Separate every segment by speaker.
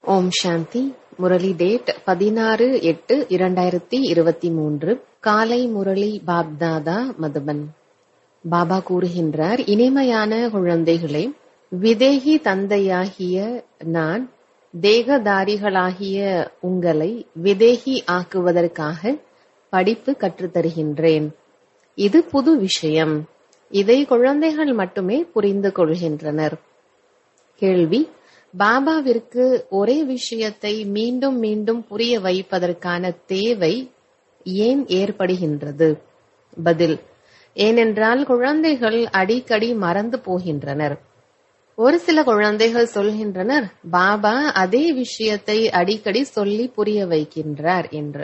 Speaker 1: ஓம் சாந்தி Murali date பதினாறு எட்டு இரண்டாயிரத்தி இருபத்தி மூன்று காலை முரளி பாப்தாதா மதுபன் பாபா கூறுகின்றார் இனிமையான குழந்தைகளே விதேகி தந்தையாகிய நான் தேகதாரிகளாகிய உங்களை விதேகி ஆக்குவதற்காக படிப்பு கற்றுத்தருகின்றேன் இது புது விஷயம் இதை குழந்தைகள் மட்டுமே புரிந்து கொள்கின்றனர் கேள்வி பாபாவிற்கு ஒரே விஷயத்தை மீண்டும் மீண்டும் புரிய வைப்பதற்கான தேவை ஏன் ஏற்படுகின்றது பதில் ஏனென்றால் குழந்தைகள் அடிக்கடி மறந்து போகின்றனர் ஒரு சில குழந்தைகள் சொல்கின்றனர் பாபா அதே விஷயத்தை அடிக்கடி சொல்லி புரிய வைக்கின்றார் என்று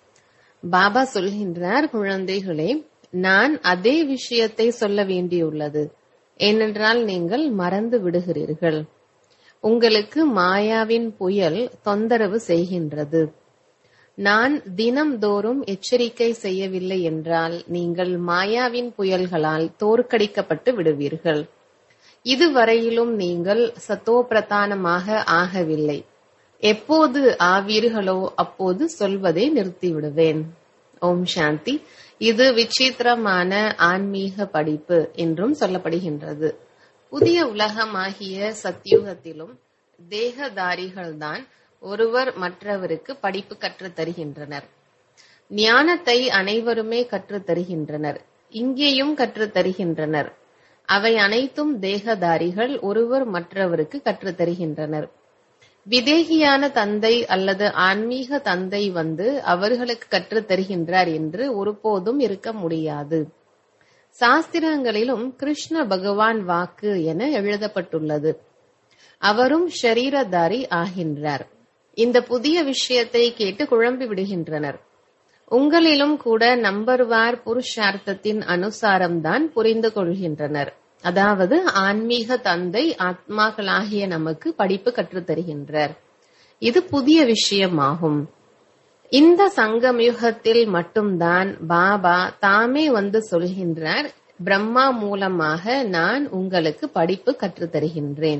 Speaker 1: பாபா சொல்கின்றார் குழந்தைகளே நான் அதே விஷயத்தை சொல்ல வேண்டியுள்ளது ஏனென்றால் நீங்கள் மறந்து விடுகிறீர்கள் உங்களுக்கு மாயாவின் புயல் தொந்தரவு செய்கின்றது நான் தினம்தோறும் எச்சரிக்கை செய்யவில்லை என்றால் நீங்கள் மாயாவின் புயல்களால் தோற்கடிக்கப்பட்டு விடுவீர்கள் இதுவரையிலும் நீங்கள் சத்தோபிரதானமாக ஆகவில்லை எப்போது ஆவீர்களோ அப்போது சொல்வதை நிறுத்திவிடுவேன் ஓம் சாந்தி இது விசித்திரமான ஆன்மீக படிப்பு என்றும் சொல்லப்படுகின்றது புதிய உலகமாகிய சத்தியுகத்திலும் தேகதாரிகள்தான் ஒருவர் மற்றவருக்கு படிப்பு கற்றுத் தருகின்றனர் ஞானத்தை அனைவருமே கற்றுத் தருகின்றனர் இங்கேயும் கற்றுத் தருகின்றனர் அவை அனைத்தும் தேகதாரிகள் ஒருவர் மற்றவருக்கு கற்றுத் தருகின்றனர் விதேகியான தந்தை அல்லது ஆன்மீக தந்தை வந்து அவர்களுக்கு கற்றுத் தருகின்றார் என்று ஒருபோதும் இருக்க முடியாது சாஸ்திரங்களிலும் கிருஷ்ண பகவான் வாக்கு என எழுதப்பட்டுள்ளது அவரும் ஷரீரதாரி ஆகின்றார் இந்த புதிய விஷயத்தை கேட்டு குழம்பி விடுகின்றனர் உங்களிலும் கூட நம்பர்வார் புருஷார்த்தத்தின் அனுசாரம்தான் புரிந்து கொள்கின்றனர் அதாவது ஆன்மீக தந்தை ஆத்மாக்களாகிய நமக்கு படிப்பு கற்றுத்தருகின்றார் இது புதிய விஷயமாகும் இந்த சங்கமயுகத்தில் மட்டும்தான் பாபா தாமே வந்து சொல்கின்றார் பிரம்மா மூலமாக நான் உங்களுக்கு படிப்பு கற்றுத்தருகின்றேன்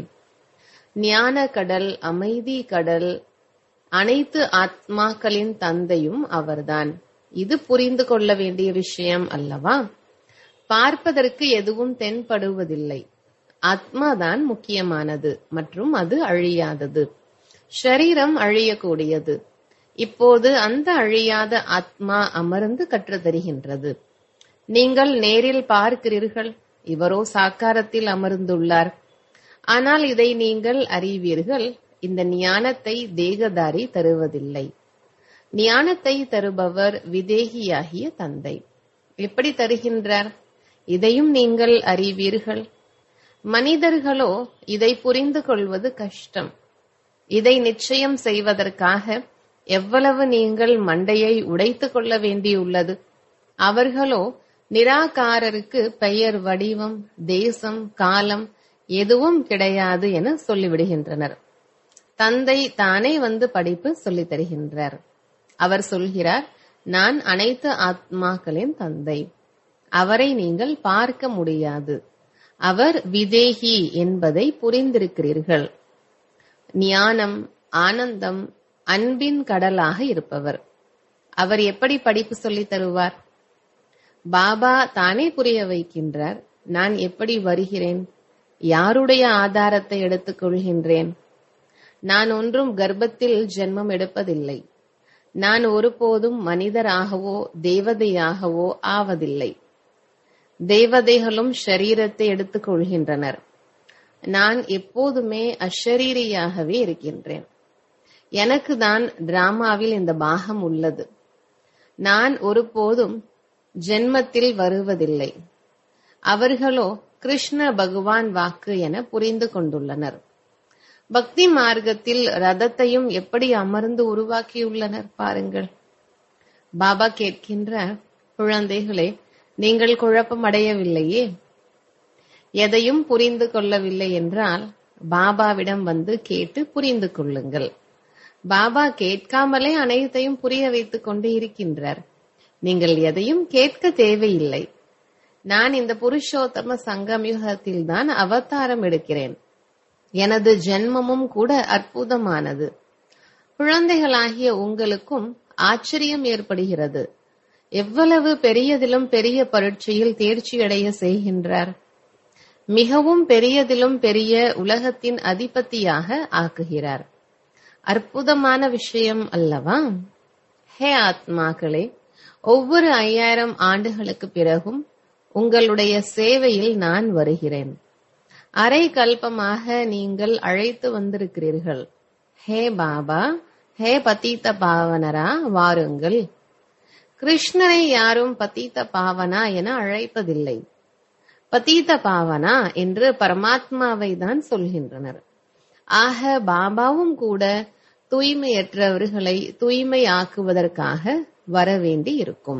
Speaker 1: ஞான கடல் அமைதி கடல் அனைத்து ஆத்மாக்களின் தந்தையும் அவர்தான் இது புரிந்து கொள்ள வேண்டிய விஷயம் அல்லவா பார்ப்பதற்கு எதுவும் தென்படுவதில்லை ஆத்மாதான் முக்கியமானது மற்றும் அது அழியாதது ஷரீரம் அழியக்கூடியது இப்போது அந்த அழியாத ஆத்மா அமர்ந்து கற்றுத்தருகின்றது நீங்கள் நேரில் பார்க்கிறீர்கள் இவரோ சாக்காரத்தில் அமர்ந்துள்ளார் ஆனால் இதை நீங்கள் அறிவீர்கள் இந்த ஞானத்தை தேகதாரி தருவதில்லை ஞானத்தை தருபவர் விதேகியாகிய தந்தை எப்படி தருகின்றார் இதையும் நீங்கள் அறிவீர்கள் மனிதர்களோ இதை புரிந்து கொள்வது கஷ்டம் இதை நிச்சயம் செய்வதற்காக எவ்வளவு நீங்கள் மண்டையை உடைத்துக் கொள்ள வேண்டியுள்ளது அவர்களோ நிராகாரருக்கு பெயர் வடிவம் தேசம் காலம் எதுவும் கிடையாது என சொல்லிவிடுகின்றனர் தந்தை தானே வந்து படிப்பு சொல்லித் தருகின்றார் அவர் சொல்கிறார் நான் அனைத்து ஆத்மாக்களின் தந்தை அவரை நீங்கள் பார்க்க முடியாது அவர் விதேகி என்பதை புரிந்திருக்கிறீர்கள் ஞானம் ஆனந்தம் அன்பின் கடலாக இருப்பவர் அவர் எப்படி படிப்பு சொல்லித் தருவார் பாபா தானே புரிய வைக்கின்றார் நான் எப்படி வருகிறேன் யாருடைய ஆதாரத்தை எடுத்துக் கொள்கின்றேன் நான் ஒன்றும் கர்ப்பத்தில் ஜென்மம் எடுப்பதில்லை நான் ஒருபோதும் மனிதராகவோ தேவதையாகவோ ஆவதில்லை தேவதைகளும் ஷரீரத்தை எடுத்துக் கொள்கின்றனர் நான் எப்போதுமே அஷரீரியாகவே இருக்கின்றேன் எனக்கு தான் டிராமாவில் இந்த பாகம் உள்ளது நான் ஒருபோதும் ஜென்மத்தில் வருவதில்லை அவர்களோ கிருஷ்ண பகவான் வாக்கு என புரிந்து கொண்டுள்ளனர் பக்தி மார்க்கத்தில் ரதத்தையும் எப்படி அமர்ந்து உருவாக்கியுள்ளனர் பாருங்கள் பாபா கேட்கின்ற குழந்தைகளே நீங்கள் குழப்பம் அடையவில்லையே எதையும் புரிந்து கொள்ளவில்லை என்றால் பாபாவிடம் வந்து கேட்டு புரிந்து கொள்ளுங்கள் பாபா கேட்காமலே அனைத்தையும் புரிய வைத்துக் கொண்டு இருக்கின்றார் நீங்கள் எதையும் கேட்க தேவையில்லை நான் இந்த புருஷோத்தம சங்கமயுகத்தில் தான் அவதாரம் எடுக்கிறேன் எனது ஜென்மமும் கூட அற்புதமானது குழந்தைகளாகிய உங்களுக்கும் ஆச்சரியம் ஏற்படுகிறது எவ்வளவு பெரியதிலும் பெரிய பரீட்சையில் தேர்ச்சியடைய செய்கின்றார் மிகவும் பெரியதிலும் பெரிய உலகத்தின் அதிபதியாக ஆக்குகிறார் அற்புதமான விஷயம் அல்லவா ஹே ஆத்மாக்களே ஒவ்வொரு ஐயாயிரம் ஆண்டுகளுக்கு பிறகும் உங்களுடைய சேவையில் நான் வருகிறேன் அரை கல்பமாக நீங்கள் அழைத்து வந்திருக்கிறீர்கள் ஹே பாபா ஹே பதீத்த பாவனரா வாருங்கள் கிருஷ்ணரை யாரும் பதீத்த பாவனா என அழைப்பதில்லை பதீத பாவனா என்று பரமாத்மாவை தான் சொல்கின்றனர் ஆக பாபாவும் கூட தூய்மையற்றவர்களை தூய்மையாக்குவதற்காக வரவேண்டி இருக்கும்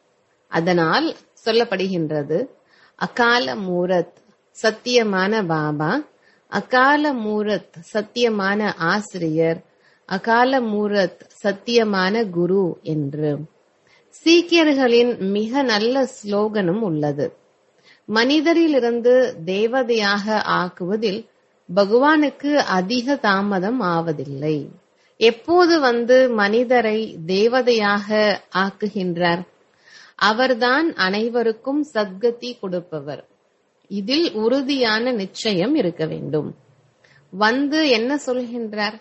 Speaker 1: அதனால் சொல்லப்படுகின்றது அகால மூரத் சத்தியமான பாபா அகால மூரத் சத்தியமான ஆசிரியர் அகால மூரத் சத்தியமான குரு என்று சீக்கியர்களின் மிக நல்ல ஸ்லோகனும் உள்ளது மனிதரிலிருந்து தேவதையாக ஆக்குவதில் பகவானுக்கு அதிக தாமதம் ஆவதில்லை எப்போது வந்து மனிதரை தேவதையாக ஆக்குகின்றார் அவர்தான் அனைவருக்கும் சத்கதி கொடுப்பவர் இதில் உறுதியான நிச்சயம் இருக்க வேண்டும் வந்து என்ன சொல்கின்றார்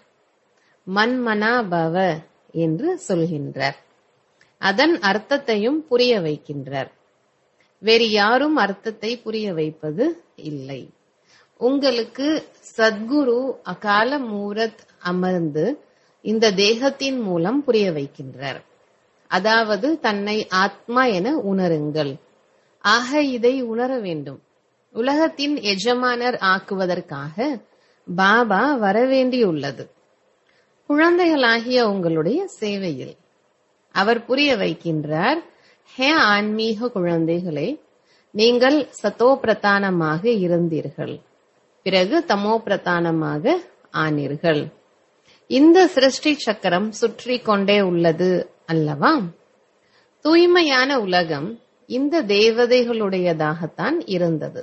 Speaker 1: மன்மனா பவ என்று சொல்கின்றார் அதன் அர்த்தத்தையும் புரிய வைக்கின்றார் வேறு யாரும் அர்த்தத்தை புரிய வைப்பது இல்லை உங்களுக்கு சத்குரு அகால மூரத் அமர்ந்து இந்த தேகத்தின் மூலம் புரிய வைக்கின்றார் அதாவது தன்னை ஆத்மா என உணருங்கள் ஆக இதை உணர வேண்டும் உலகத்தின் எஜமானர் ஆக்குவதற்காக பாபா வரவேண்டியுள்ளது குழந்தைகளாகிய உங்களுடைய சேவையில் அவர் புரிய வைக்கின்றார் ஹே ஆன்மீக குழந்தைகளே நீங்கள் சத்தோ பிரதானமாக இருந்தீர்கள் பிறகு தமோ பிரதானமாக ஆனீர்கள் இந்த சிருஷ்டி சக்கரம் சுற்றி கொண்டே உள்ளது அல்லவா தூய்மையான உலகம் இந்த தேவதைகளுடையதாகத்தான் இருந்தது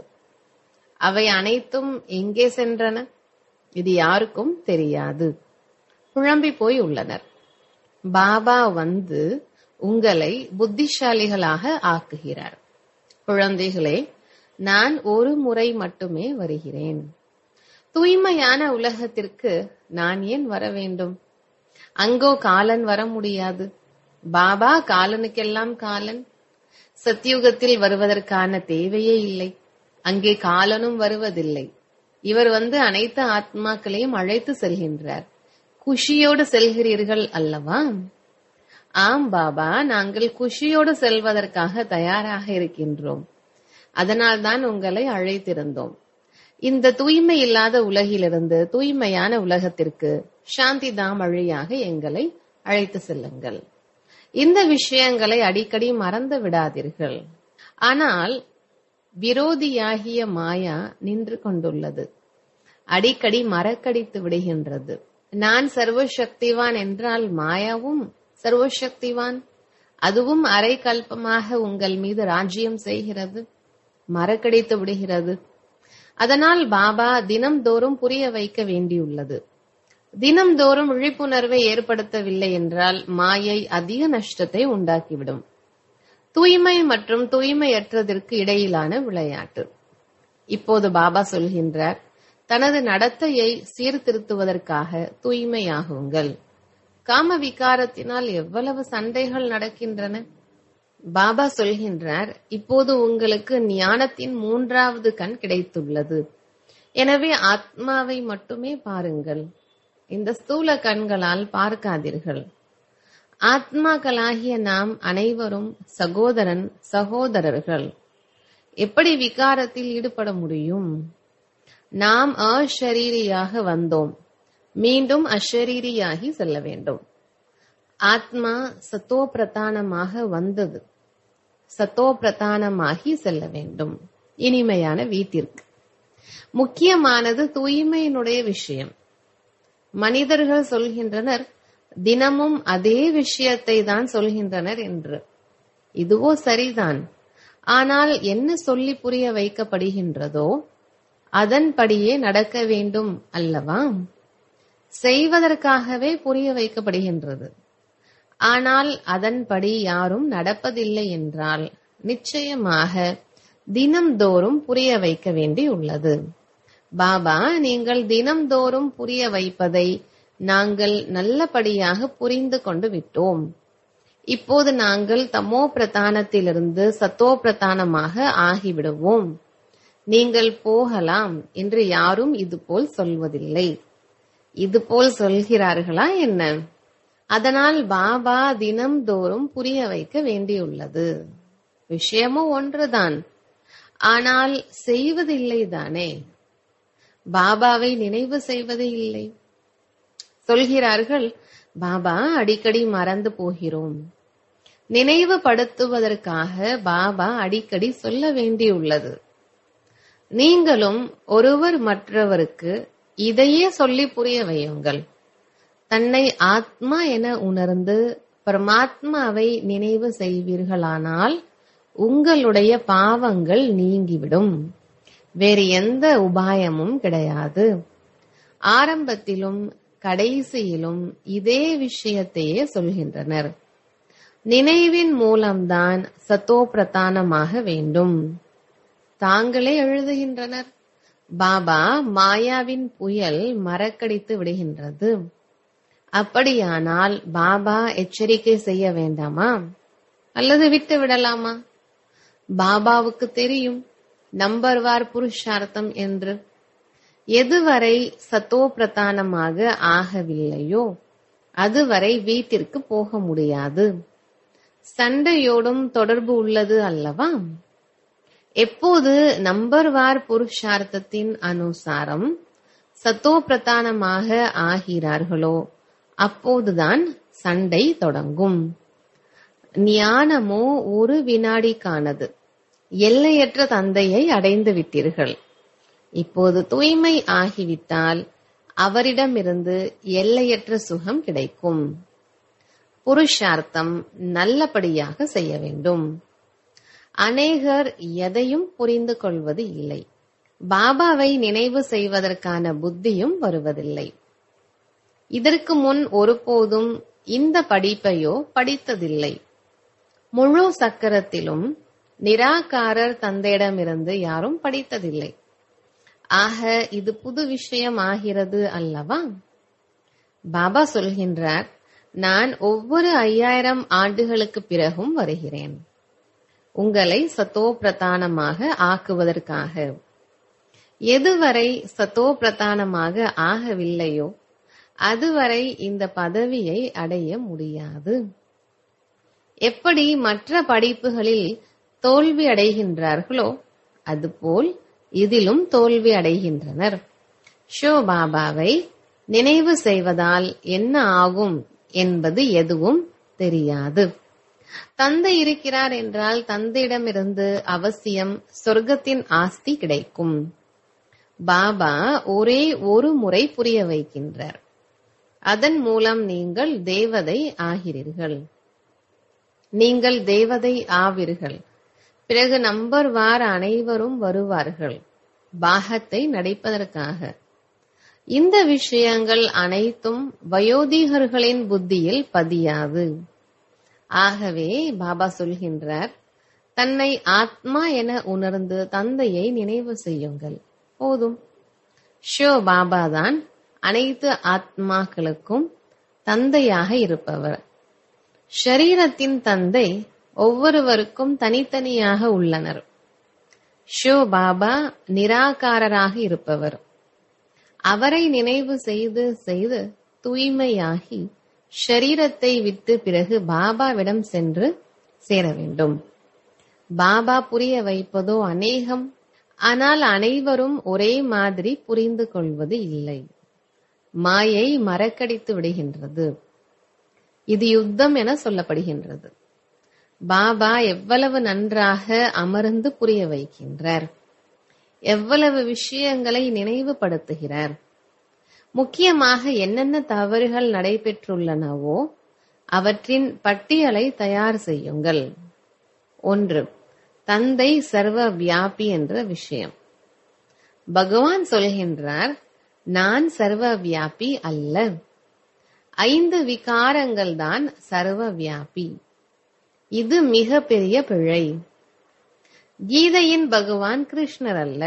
Speaker 1: அவை அனைத்தும் எங்கே சென்றன இது யாருக்கும் தெரியாது குழம்பி போய் உள்ளனர் பாபா வந்து உங்களை புத்திசாலிகளாக ஆக்குகிறார் குழந்தைகளே நான் ஒரு முறை மட்டுமே வருகிறேன் தூய்மையான உலகத்திற்கு நான் ஏன் வர வேண்டும் அங்கோ காலன் வர முடியாது பாபா காலனுக்கெல்லாம் காலன் சத்தியுகத்தில் வருவதற்கான தேவையே இல்லை அங்கே காலனும் வருவதில்லை இவர் வந்து அனைத்து ஆத்மாக்களையும் அழைத்து செல்கின்றார் குஷியோடு செல்கிறீர்கள் அல்லவா ஆம் பாபா நாங்கள் குஷியோடு செல்வதற்காக தயாராக இருக்கின்றோம் அதனால்தான் உங்களை அழைத்திருந்தோம் இந்த தூய்மை இல்லாத உலகிலிருந்து தூய்மையான உலகத்திற்கு சாந்தி தாம் வழியாக எங்களை அழைத்து செல்லுங்கள் இந்த விஷயங்களை அடிக்கடி மறந்து விடாதீர்கள் ஆனால் விரோதியாகிய மாயா நின்று கொண்டுள்ளது அடிக்கடி மறக்கடித்து விடுகின்றது நான் சர்வசக்திவான் என்றால் மாயாவும் சர்வசக்திவான் அதுவும் அரை கல்பமாக உங்கள் மீது ராஜ்யம் செய்கிறது மறக்கடித்து விடுகிறது அதனால் பாபா தினம்தோறும் புரிய வைக்க வேண்டியுள்ளது தினம்தோறும் விழிப்புணர்வை ஏற்படுத்தவில்லை என்றால் மாயை அதிக நஷ்டத்தை உண்டாக்கிவிடும் தூய்மை மற்றும் தூய்மையற்றதற்கு இடையிலான விளையாட்டு இப்போது பாபா சொல்கின்றார் தனது நடத்தையை சீர்திருத்துவதற்காக தூய்மையாகுங்கள் காம விகாரத்தினால் எவ்வளவு சண்டைகள் நடக்கின்றன பாபா சொல்கின்றார் இப்போது உங்களுக்கு ஞானத்தின் மூன்றாவது கண் கிடைத்துள்ளது எனவே ஆத்மாவை மட்டுமே பாருங்கள் இந்த ஸ்தூல கண்களால் பார்க்காதீர்கள் ஆத்மாக்களாகிய நாம் அனைவரும் சகோதரன் சகோதரர்கள் எப்படி விகாரத்தில் ஈடுபட முடியும் நாம் அஷரீரியாக வந்தோம் மீண்டும் அஷரீரியாகி செல்ல வேண்டும் ஆத்மா சத்தோ பிரதானமாக வந்தது சத்தோ பிரதானமாகி செல்ல வேண்டும் இனிமையான வீட்டிற்கு முக்கியமானது தூய்மையினுடைய விஷயம் மனிதர்கள் சொல்கின்றனர் தினமும் அதே விஷயத்தை தான் சொல்கின்றனர் என்று இதுவோ சரிதான் ஆனால் என்ன சொல்லி புரிய வைக்கப்படுகின்றதோ அதன்படியே நடக்க வேண்டும் அல்லவா செய்வதற்காகவே புரிய வைக்கப்படுகின்றது ஆனால் அதன்படி யாரும் நடப்பதில்லை என்றால் நிச்சயமாக தினம்தோறும் புரிய வைக்க வேண்டி உள்ளது பாபா நீங்கள் தினம்தோறும் புரிய வைப்பதை நாங்கள் நல்லபடியாக புரிந்து கொண்டு விட்டோம் இப்போது நாங்கள் தமோ பிரதானத்திலிருந்து சத்தோ பிரதானமாக ஆகிவிடுவோம் நீங்கள் போகலாம் என்று யாரும் இதுபோல் சொல்வதில்லை இதுபோல் சொல்கிறார்களா என்ன அதனால் பாபா தினம்தோறும் புரிய வைக்க வேண்டியுள்ளது விஷயமும் ஒன்றுதான் ஆனால் செய்வதில்லை தானே பாபாவை நினைவு செய்வதே இல்லை சொல்கிறார்கள் பாபா அடிக்கடி மறந்து போகிறோம் நினைவுபடுத்துவதற்காக பாபா அடிக்கடி சொல்ல வேண்டியுள்ளது நீங்களும் ஒருவர் மற்றவருக்கு இதையே சொல்லி புரிய வையுங்கள் தன்னை ஆத்மா என உணர்ந்து பரமாத்மாவை நினைவு செய்வீர்களானால் உங்களுடைய பாவங்கள் நீங்கிவிடும் வேறு எந்த உபாயமும் கிடையாது ஆரம்பத்திலும் கடைசியிலும் இதே விஷயத்தையே சொல்கின்றனர் நினைவின் மூலம்தான் சத்தோ பிரதானமாக வேண்டும் தாங்களே எழுதுகின்றனர் பாபா மாயாவின் புயல் மறக்கடித்து விடுகின்றது அப்படியானால் பாபா எச்சரிக்கை செய்ய வேண்டாமா அல்லது விட்டு விடலாமா பாபாவுக்கு தெரியும் நம்பர்வார் புருஷார்த்தம் என்று எதுவரை சத்தோ பிரதானமாக ஆகவில்லையோ அதுவரை வீட்டிற்கு போக முடியாது சண்டையோடும் தொடர்பு உள்ளது அல்லவா எப்போது நம்பர்வார் புருஷார்த்தத்தின் அனுசாரம் சத்தோ பிரதானமாக ஆகிறார்களோ அப்போதுதான் சண்டை தொடங்கும் ஞானமோ ஒரு வினாடிக்கானது எல்லையற்ற தந்தையை அடைந்து விட்டீர்கள் இப்போது தூய்மை ஆகிவிட்டால் அவரிடமிருந்து எல்லையற்ற சுகம் கிடைக்கும் புருஷார்த்தம் நல்லபடியாக செய்ய வேண்டும் அநேகர் எதையும் புரிந்து கொள்வது இல்லை பாபாவை நினைவு செய்வதற்கான புத்தியும் வருவதில்லை இதற்கு முன் ஒருபோதும் இந்த படிப்பையோ படித்ததில்லை முழு சக்கரத்திலும் நிராகாரர் தந்தையிடமிருந்து யாரும் படித்ததில்லை ஆக இது புது விஷயம் ஆகிறது அல்லவா பாபா சொல்கின்றார் நான் ஒவ்வொரு ஐயாயிரம் ஆண்டுகளுக்கு பிறகும் வருகிறேன் உங்களை சத்தோ பிரதானமாக ஆக்குவதற்காக எதுவரை சத்தோ பிரதானமாக ஆகவில்லையோ அதுவரை இந்த பதவியை அடைய முடியாது எப்படி மற்ற படிப்புகளில் தோல்வி அடைகின்றார்களோ அதுபோல் இதிலும் தோல்வி அடைகின்றனர் ஷோ பாபாவை நினைவு செய்வதால் என்ன ஆகும் என்பது எதுவும் தெரியாது தந்தை இருக்கிறார் என்றால் தந்தையிடமிருந்து அவசியம் சொர்க்கத்தின் ஆஸ்தி கிடைக்கும் பாபா ஒரே ஒரு முறை புரிய வைக்கின்றார் அதன் மூலம் நீங்கள் தேவதை ஆகிறீர்கள் நீங்கள் தேவதை ஆவீர்கள் பிறகு நம்பர் வார அனைவரும் வருவார்கள் பாகத்தை நடிப்பதற்காக இந்த விஷயங்கள் அனைத்தும் வயோதிகர்களின் புத்தியில் பதியாது ஆகவே பாபா சொல்கின்றார் தன்னை ஆத்மா என உணர்ந்து தந்தையை நினைவு செய்யுங்கள் போதும் ஷோ பாபா தான் அனைத்து ஆத்மாக்களுக்கும் தந்தையாக இருப்பவர் ஷரீரத்தின் தந்தை ஒவ்வொருவருக்கும் தனித்தனியாக உள்ளனர் ஷோ பாபா நிராகாரராக இருப்பவர் அவரை நினைவு செய்து செய்து தூய்மையாகி ஷரீரத்தை விட்டு பிறகு பாபாவிடம் சென்று சேர வேண்டும் பாபா புரிய வைப்பதோ அநேகம் ஆனால் அனைவரும் ஒரே மாதிரி புரிந்து கொள்வது இல்லை மாயை மறக்கடித்து விடுகின்றது இது யுத்தம் என சொல்லப்படுகின்றது பாபா எவ்வளவு நன்றாக அமர்ந்து புரிய வைக்கின்றார் எவ்வளவு விஷயங்களை நினைவுபடுத்துகிறார் முக்கியமாக என்னென்ன தவறுகள் நடைபெற்றுள்ளனவோ அவற்றின் பட்டியலை தயார் செய்யுங்கள் ஒன்று தந்தை சர்வ வியாபி என்ற விஷயம் பகவான் சொல்கின்றார் நான் சர்வ வியாபி அல்ல ஐந்து விகாரங்கள் தான் சர்வ வியாபி இது மிக பெரிய பிழை கீதையின் பகவான் கிருஷ்ணர் அல்ல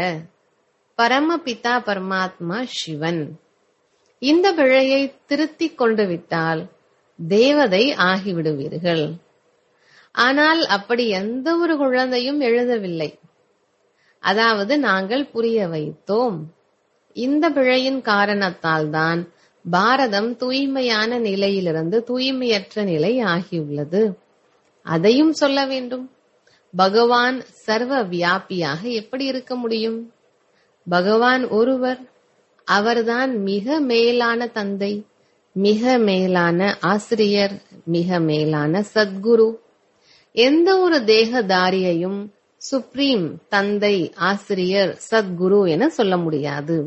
Speaker 1: பரமபிதா பரமாத்மா சிவன் இந்த பிழையை திருத்திக் கொண்டு விட்டால் தேவதை ஆகிவிடுவீர்கள் ஆனால் அப்படி எந்த ஒரு குழந்தையும் எழுதவில்லை அதாவது நாங்கள் புரிய வைத்தோம் இந்த பிழையின் காரணத்தால் தான் பாரதம் தூய்மையான நிலையிலிருந்து தூய்மையற்ற நிலை ஆகியுள்ளது அதையும் சொல்ல வேண்டும் பகவான் சர்வ வியாபியாக எப்படி இருக்க முடியும் பகவான் ஒருவர் அவர்தான் மிக மேலான தந்தை மிக மேலான ஆசிரியர் மிக மேலான சத்குரு எந்த ஒரு தேகதாரியையும் சுப்ரீம் தந்தை ஆசிரியர் சத்குரு என சொல்ல முடியாது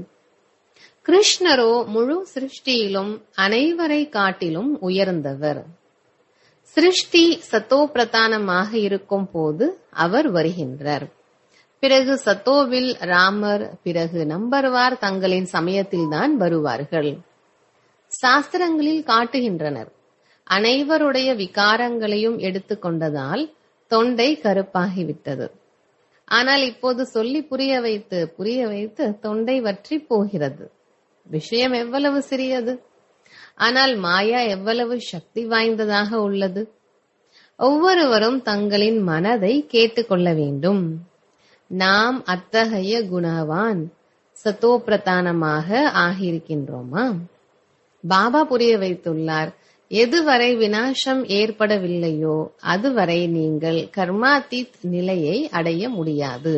Speaker 1: கிருஷ்ணரோ முழு சிருஷ்டியிலும் அனைவரை காட்டிலும் உயர்ந்தவர் சிருஷ்டி சத்தோ பிரதானமாக இருக்கும் போது அவர் வருகின்றார் பிறகு சத்தோவில் ராமர் பிறகு நம்பர்வார் தங்களின் சமயத்தில்தான் வருவார்கள் சாஸ்திரங்களில் காட்டுகின்றனர் அனைவருடைய விகாரங்களையும் எடுத்துக்கொண்டதால் தொண்டை கருப்பாகிவிட்டது ஆனால் இப்போது சொல்லி புரிய வைத்து புரிய வைத்து தொண்டை வற்றி போகிறது விஷயம் எவ்வளவு சிறியது ஆனால் மாயா எவ்வளவு சக்தி வாய்ந்ததாக உள்ளது ஒவ்வொருவரும் தங்களின் மனதை கேட்டுக்கொள்ள வேண்டும் நாம் அத்தகைய குணவான் சத்தோ பிரதானமாக ஆகியிருக்கின்றோமா பாபா புரிய வைத்துள்ளார் எதுவரை வினாசம் ஏற்படவில்லையோ அதுவரை நீங்கள் கர்மாத்தீத் நிலையை அடைய முடியாது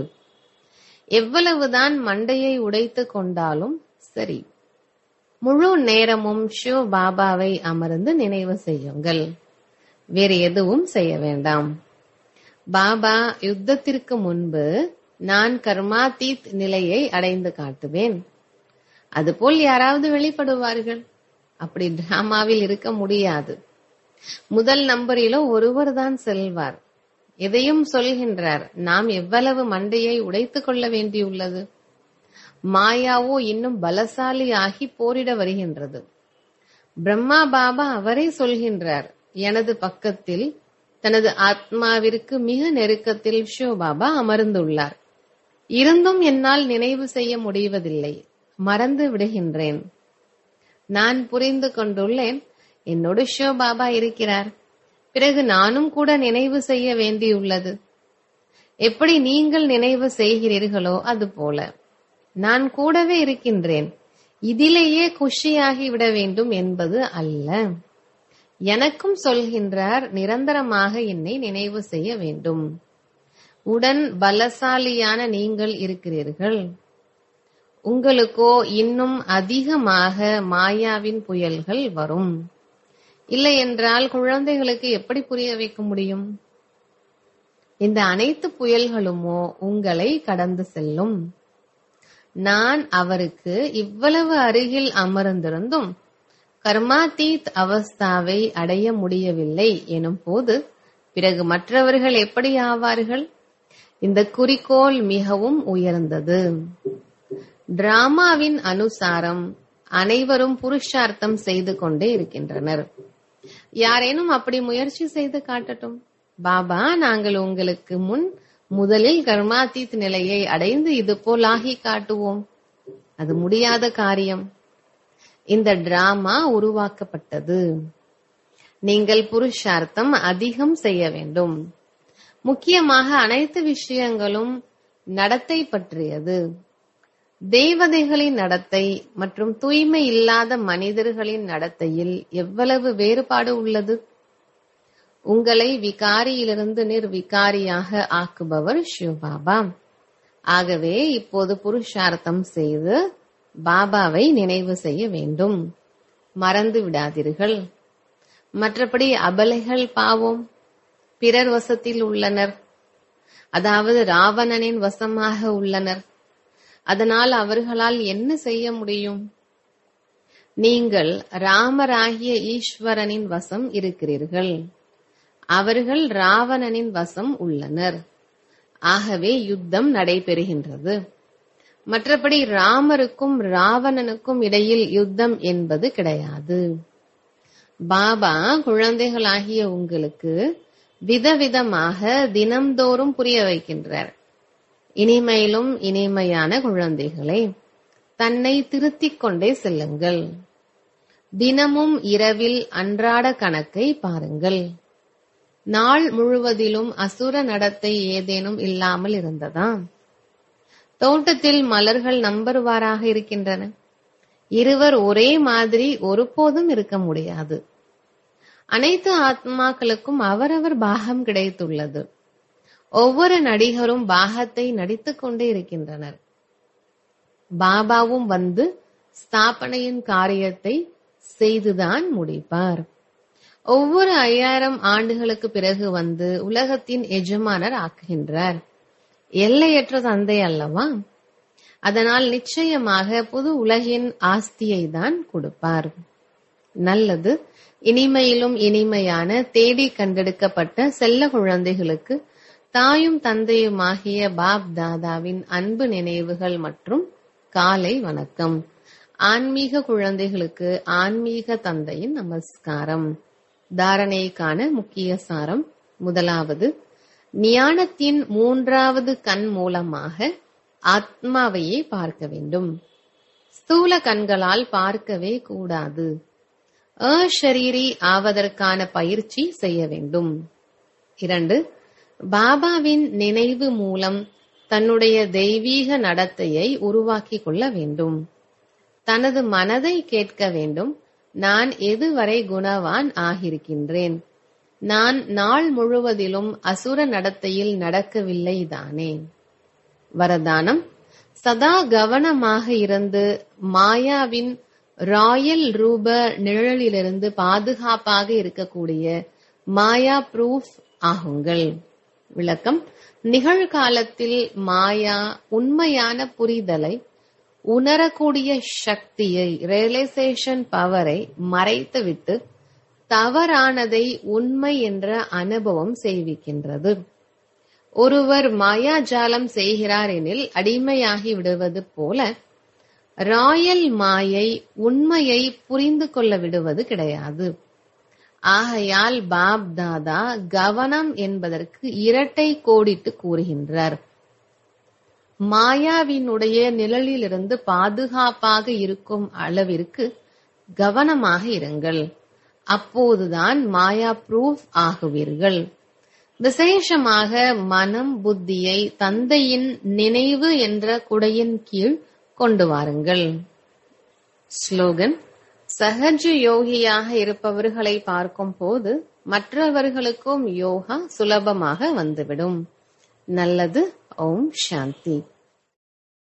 Speaker 1: எவ்வளவுதான் மண்டையை உடைத்து கொண்டாலும் சரி முழு நேரமும் ஷிவ பாபாவை அமர்ந்து நினைவு செய்யுங்கள் வேறு எதுவும் செய்ய வேண்டாம் பாபா யுத்தத்திற்கு முன்பு நான் கர்மாத்தீத் நிலையை அடைந்து காட்டுவேன் அதுபோல் யாராவது வெளிப்படுவார்கள் அப்படி டிராமாவில் இருக்க முடியாது முதல் நம்பரிலோ ஒருவர் தான் செல்வார் எதையும் சொல்கின்றார் நாம் எவ்வளவு மண்டையை உடைத்துக் கொள்ள வேண்டியுள்ளது மாயாவோ இன்னும் பலசாலி ஆகி போரிட வருகின்றது பிரம்மா பாபா அவரே சொல்கின்றார் எனது பக்கத்தில் தனது ஆத்மாவிற்கு மிக நெருக்கத்தில் சிவபாபா அமர்ந்துள்ளார் இருந்தும் என்னால் நினைவு செய்ய முடிவதில்லை மறந்து விடுகின்றேன் நான் புரிந்து கொண்டுள்ளேன் என்னோடு சிவபாபா இருக்கிறார் பிறகு நானும் கூட நினைவு செய்ய வேண்டியுள்ளது எப்படி நீங்கள் நினைவு செய்கிறீர்களோ அது போல நான் கூடவே இருக்கின்றேன் இதிலேயே குஷியாகி விட வேண்டும் என்பது அல்ல எனக்கும் சொல்கின்றார் நிரந்தரமாக என்னை நினைவு செய்ய வேண்டும் உடன் பலசாலியான நீங்கள் இருக்கிறீர்கள் உங்களுக்கோ இன்னும் அதிகமாக மாயாவின் புயல்கள் வரும் இல்லை என்றால் குழந்தைகளுக்கு எப்படி புரிய வைக்க முடியும் இந்த அனைத்து புயல்களுமோ உங்களை கடந்து செல்லும் நான் அவருக்கு இவ்வளவு அருகில் அமர்ந்திருந்தும் கர்மாதீத் அவஸ்தாவை அடைய முடியவில்லை எனும் போது பிறகு மற்றவர்கள் எப்படி ஆவார்கள் இந்த குறிக்கோள் மிகவும் உயர்ந்தது டிராமாவின் அனுசாரம் அனைவரும் புருஷார்த்தம் செய்து கொண்டே இருக்கின்றனர் யாரேனும் அப்படி முயற்சி செய்து காட்டட்டும் பாபா நாங்கள் உங்களுக்கு முன் முதலில் கர்மாத்தீத் நிலையை அடைந்து இது போல் ஆகி காட்டுவோம் அது முடியாத காரியம் இந்த டிராமா உருவாக்கப்பட்டது நீங்கள் புருஷார்த்தம் அதிகம் செய்ய வேண்டும் முக்கியமாக அனைத்து விஷயங்களும் நடத்தை பற்றியது தேவதைகளின் நடத்தை மற்றும் தூய்மை இல்லாத மனிதர்களின் நடத்தையில் எவ்வளவு வேறுபாடு உள்ளது உங்களை விகாரியிலிருந்து நிர்விகாரியாக ஆக்குபவர் சிவபாபா ஆகவே இப்போது புருஷார்த்தம் செய்து பாபாவை நினைவு செய்ய வேண்டும் மறந்து விடாதீர்கள் மற்றபடி அபலைகள் பாவோம் பிறர் வசத்தில் உள்ளனர் அதாவது ராவணனின் வசமாக உள்ளனர் அதனால் அவர்களால் என்ன செய்ய முடியும் நீங்கள் ராமராகிய ஈஸ்வரனின் வசம் இருக்கிறீர்கள் அவர்கள் ராவணனின் வசம் உள்ளனர் ஆகவே யுத்தம் நடைபெறுகின்றது மற்றபடி ராமருக்கும் ராவணனுக்கும் இடையில் யுத்தம் என்பது கிடையாது பாபா குழந்தைகளாகிய உங்களுக்கு விதவிதமாக தினம்தோறும் புரிய வைக்கின்றார் இனிமையிலும் இனிமையான குழந்தைகளே தன்னை திருத்திக் கொண்டே செல்லுங்கள் தினமும் இரவில் அன்றாட கணக்கை பாருங்கள் நாள் முழுவதிலும் அசுர நடத்தை ஏதேனும் இல்லாமல் இருந்ததா தோட்டத்தில் மலர்கள் நம்பருவாராக இருக்கின்றன இருவர் ஒரே மாதிரி ஒருபோதும் இருக்க முடியாது அனைத்து ஆத்மாக்களுக்கும் அவரவர் பாகம் கிடைத்துள்ளது ஒவ்வொரு நடிகரும் பாகத்தை நடித்துக் கொண்டே இருக்கின்றனர் பாபாவும் வந்து ஸ்தாபனையின் காரியத்தை செய்துதான் முடிப்பார் ஒவ்வொரு ஐயாயிரம் ஆண்டுகளுக்கு பிறகு வந்து உலகத்தின் எஜமானர் ஆக்குகின்றார் எல்லையற்ற தந்தை அல்லவா அதனால் நிச்சயமாக புது உலகின் ஆஸ்தியை தான் கொடுப்பார் நல்லது இனிமையிலும் இனிமையான தேடி கண்டெடுக்கப்பட்ட செல்ல குழந்தைகளுக்கு தாயும் தந்தையுமாகிய பாப் தாதாவின் அன்பு நினைவுகள் மற்றும் காலை வணக்கம் ஆன்மீக குழந்தைகளுக்கு ஆன்மீக தந்தையின் நமஸ்காரம் தாரணைக்கான முக்கிய சாரம் முதலாவது ஞானத்தின் மூன்றாவது கண் மூலமாக ஆத்மாவையே பார்க்க வேண்டும் ஸ்தூல கண்களால் பார்க்கவே கூடாது அஷரீரி ஆவதற்கான பயிற்சி செய்ய வேண்டும் இரண்டு பாபாவின் நினைவு மூலம் தன்னுடைய தெய்வீக நடத்தையை உருவாக்கிக் கொள்ள வேண்டும் தனது மனதை கேட்க வேண்டும் நான் எதுவரை குணவான் ஆகியிருக்கின்றேன் நான் நாள் முழுவதிலும் அசுர நடத்தையில் நடக்கவில்லை தானே வரதானம் சதா கவனமாக இருந்து மாயாவின் ராயல் ரூப நிழலிலிருந்து பாதுகாப்பாக இருக்கக்கூடிய மாயா ப்ரூஃப் ஆகுங்கள் விளக்கம் நிகழ்காலத்தில் மாயா உண்மையான புரிதலை உணரக்கூடிய சக்தியை ரியலைசேஷன் பவரை மறைத்துவிட்டு தவறானதை உண்மை என்ற அனுபவம் செய்விக்கின்றது ஒருவர் மாயாஜாலம் செய்கிறார் எனில் அடிமையாகி விடுவது போல ராயல் மாயை உண்மையை புரிந்து கொள்ள விடுவது கிடையாது ஆகையால் பாப் தாதா கவனம் என்பதற்கு இரட்டை கோடிட்டு கூறுகின்றார் மாயாவினுடைய நிழலிலிருந்து பாதுகாப்பாக இருக்கும் அளவிற்கு கவனமாக இருங்கள் அப்போதுதான் மாயா ப்ரூஃப் ஆகுவீர்கள் விசேஷமாக மனம் புத்தியை தந்தையின் நினைவு என்ற குடையின் கீழ் கொண்டு வாருங்கள் ஸ்லோகன் சகஜ யோகியாக இருப்பவர்களை பார்க்கும் போது மற்றவர்களுக்கும் யோகா சுலபமாக வந்துவிடும் நல்லது ஓம் சாந்தி